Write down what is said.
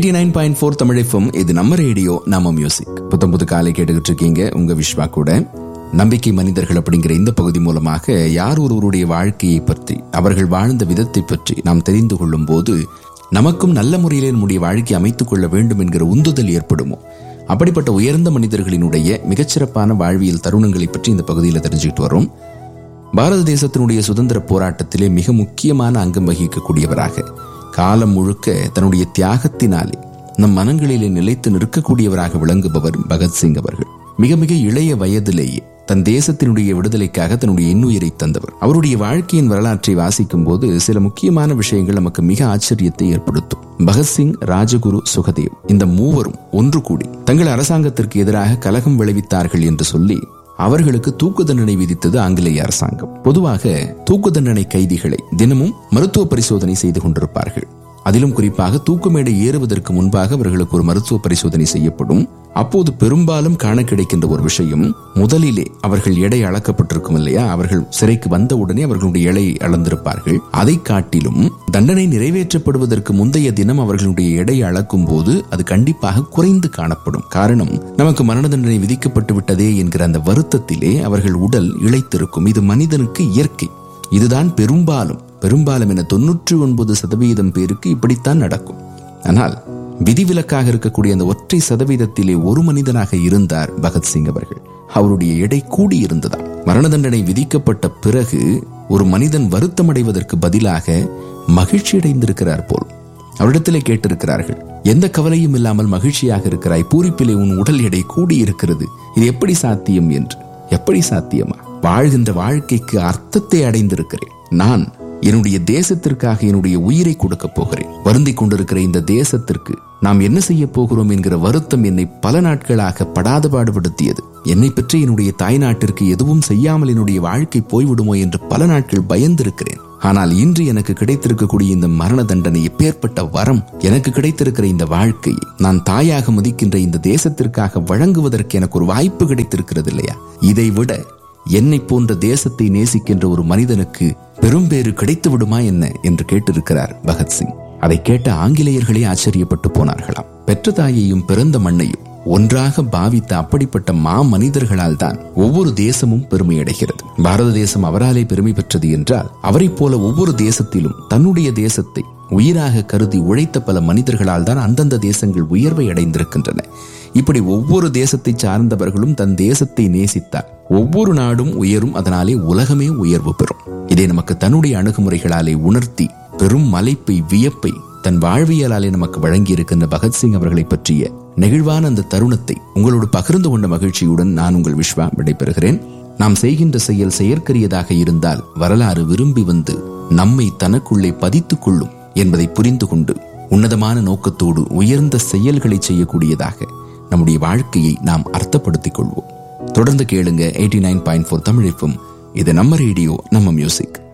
eighty nine point four Tamil இது நம்ம radio நம்ம மியூசிக் புத்தம் புது காலை கேட்டுக்கிட்டு இருக்கீங்க உங்க விஸ்வா கூட நம்பிக்கை மனிதர்கள் அப்படிங்கிற இந்த பகுதி மூலமாக யார் ஒருவருடைய வாழ்க்கையை பற்றி அவர்கள் வாழ்ந்த விதத்தை பற்றி நாம் தெரிந்து கொள்ளும் போது நமக்கும் நல்ல முறையிலே நம்முடைய வாழ்க்கையை அமைத்துக் கொள்ள வேண்டும் என்கிற உந்துதல் ஏற்படுமோ அப்படிப்பட்ட உயர்ந்த மனிதர்களினுடைய மிகச்சிறப்பான வாழ்வியல் தருணங்களை பற்றி இந்த பகுதியில் தெரிஞ்சுக்கிட்டு வரோம் பாரத தேசத்தினுடைய சுதந்திர போராட்டத்திலே மிக முக்கியமான அங்கம் வகிக்கக்கூடியவராக காலம் முழுக்க தன்னுடைய தியாகத்தினாலே நம் மனங்களிலே நிலைத்து நிற்கக்கூடியவராக விளங்குபவர் பகத்சிங் அவர்கள் மிக மிக இளைய வயதிலேயே தன் தேசத்தினுடைய விடுதலைக்காக தன்னுடைய இன்னுயிரை தந்தவர் அவருடைய வாழ்க்கையின் வரலாற்றை வாசிக்கும் போது சில முக்கியமான விஷயங்கள் நமக்கு மிக ஆச்சரியத்தை ஏற்படுத்தும் பகத்சிங் ராஜகுரு சுகதேவ் இந்த மூவரும் ஒன்று கூடி தங்கள் அரசாங்கத்திற்கு எதிராக கலகம் விளைவித்தார்கள் என்று சொல்லி அவர்களுக்கு தூக்கு தண்டனை விதித்தது ஆங்கிலேய அரசாங்கம் பொதுவாக தூக்கு தண்டனை கைதிகளை தினமும் மருத்துவ பரிசோதனை செய்து கொண்டிருப்பார்கள் அதிலும் குறிப்பாக தூக்கு மேடை ஏறுவதற்கு முன்பாக அவர்களுக்கு ஒரு மருத்துவ பரிசோதனை செய்யப்படும் அப்போது பெரும்பாலும் காண கிடைக்கின்ற ஒரு விஷயம் முதலிலே அவர்கள் எடை அளக்கப்பட்டிருக்கும் இல்லையா அவர்கள் சிறைக்கு வந்த உடனே அவர்களுடைய எடை அளந்திருப்பார்கள் அதை காட்டிலும் தண்டனை நிறைவேற்றப்படுவதற்கு முந்தைய தினம் அவர்களுடைய எடை அளக்கும் போது அது கண்டிப்பாக குறைந்து காணப்படும் காரணம் நமக்கு மரண தண்டனை விதிக்கப்பட்டு விட்டதே என்கிற அந்த வருத்தத்திலே அவர்கள் உடல் இழைத்திருக்கும் இது மனிதனுக்கு இயற்கை இதுதான் பெரும்பாலும் பெரும்பாலும் என தொன்னூற்றி ஒன்பது சதவீதம் பேருக்கு இப்படித்தான் நடக்கும் ஆனால் விதிவிலக்காக இருக்கக்கூடிய அந்த ஒற்றை சதவீதத்திலே ஒரு மனிதனாக இருந்தார் பகத்சிங் அவர்கள் அவருடைய எடை கூடி இருந்ததாம் மரண தண்டனை விதிக்கப்பட்ட பிறகு ஒரு மனிதன் வருத்தமடைவதற்கு பதிலாக மகிழ்ச்சி அடைந்திருக்கிறார் போல் அவரிடத்திலே கேட்டிருக்கிறார்கள் எந்த கவலையும் இல்லாமல் மகிழ்ச்சியாக இருக்கிறாய் பூரிப்பிலே உன் உடல் எடை கூடி இருக்கிறது இது எப்படி சாத்தியம் என்று எப்படி சாத்தியமா வாழ்கின்ற வாழ்க்கைக்கு அர்த்தத்தை அடைந்திருக்கிறேன் நான் என்னுடைய தேசத்திற்காக என்னுடைய உயிரை கொடுக்க போகிறேன் வருந்தி கொண்டிருக்கிற இந்த தேசத்திற்கு நாம் என்ன செய்ய போகிறோம் என்கிற வருத்தம் என்னை பல நாட்களாக படாத பாடுபடுத்தியது என்னை பற்றி என்னுடைய தாய் நாட்டிற்கு எதுவும் செய்யாமல் என்னுடைய வாழ்க்கை போய்விடுமோ என்று பல நாட்கள் பயந்திருக்கிறேன் ஆனால் இன்று எனக்கு கிடைத்திருக்கக்கூடிய இந்த மரண தண்டனை எப்பேற்பட்ட வரம் எனக்கு கிடைத்திருக்கிற இந்த வாழ்க்கையை நான் தாயாக மதிக்கின்ற இந்த தேசத்திற்காக வழங்குவதற்கு எனக்கு ஒரு வாய்ப்பு கிடைத்திருக்கிறது இல்லையா இதை விட என்னை போன்ற தேசத்தை நேசிக்கின்ற ஒரு மனிதனுக்கு பெரும்பேறு கிடைத்து விடுமா என்ன என்று கேட்டிருக்கிறார் பகத்சிங் அதை கேட்ட ஆங்கிலேயர்களே ஆச்சரியப்பட்டு போனார்களாம் பெற்ற தாயையும் பிறந்த மண்ணையும் ஒன்றாக பாவித்த அப்படிப்பட்ட மா மனிதர்களால் தான் ஒவ்வொரு தேசமும் பெருமையடைகிறது பாரத தேசம் அவராலே பெருமை பெற்றது என்றால் அவரைப் போல ஒவ்வொரு தேசத்திலும் தன்னுடைய தேசத்தை உயிராக கருதி உழைத்த பல மனிதர்களால் தான் அந்தந்த தேசங்கள் உயர்வை அடைந்திருக்கின்றன இப்படி ஒவ்வொரு தேசத்தை சார்ந்தவர்களும் தன் தேசத்தை நேசித்தார் ஒவ்வொரு நாடும் உயரும் அதனாலே உலகமே உயர்வு பெறும் இதை நமக்கு தன்னுடைய அணுகுமுறைகளாலே உணர்த்தி பெரும் மலைப்பை வியப்பை தன் வாழ்வியலாலே நமக்கு வழங்கி இருக்கின்ற பகத்சிங் அவர்களை பற்றிய நெகிழ்வான அந்த தருணத்தை உங்களோடு பகிர்ந்து கொண்ட மகிழ்ச்சியுடன் நான் உங்கள் விஸ்வா விடைபெறுகிறேன் நாம் செய்கின்ற செயல் செயற்கரியதாக இருந்தால் வரலாறு விரும்பி வந்து நம்மை தனக்குள்ளே பதித்துக் கொள்ளும் என்பதை புரிந்து கொண்டு உன்னதமான நோக்கத்தோடு உயர்ந்த செயல்களை செய்யக்கூடியதாக நம்முடைய வாழ்க்கையை நாம் அர்த்தப்படுத்திக் கொள்வோம் தொடர்ந்து கேளுங்க எயிட்டி நைன் பாயிண்ட் ஃபோர் தமிழிப்பும் இது நம்ம ரேடியோ நம்ம மியூசிக்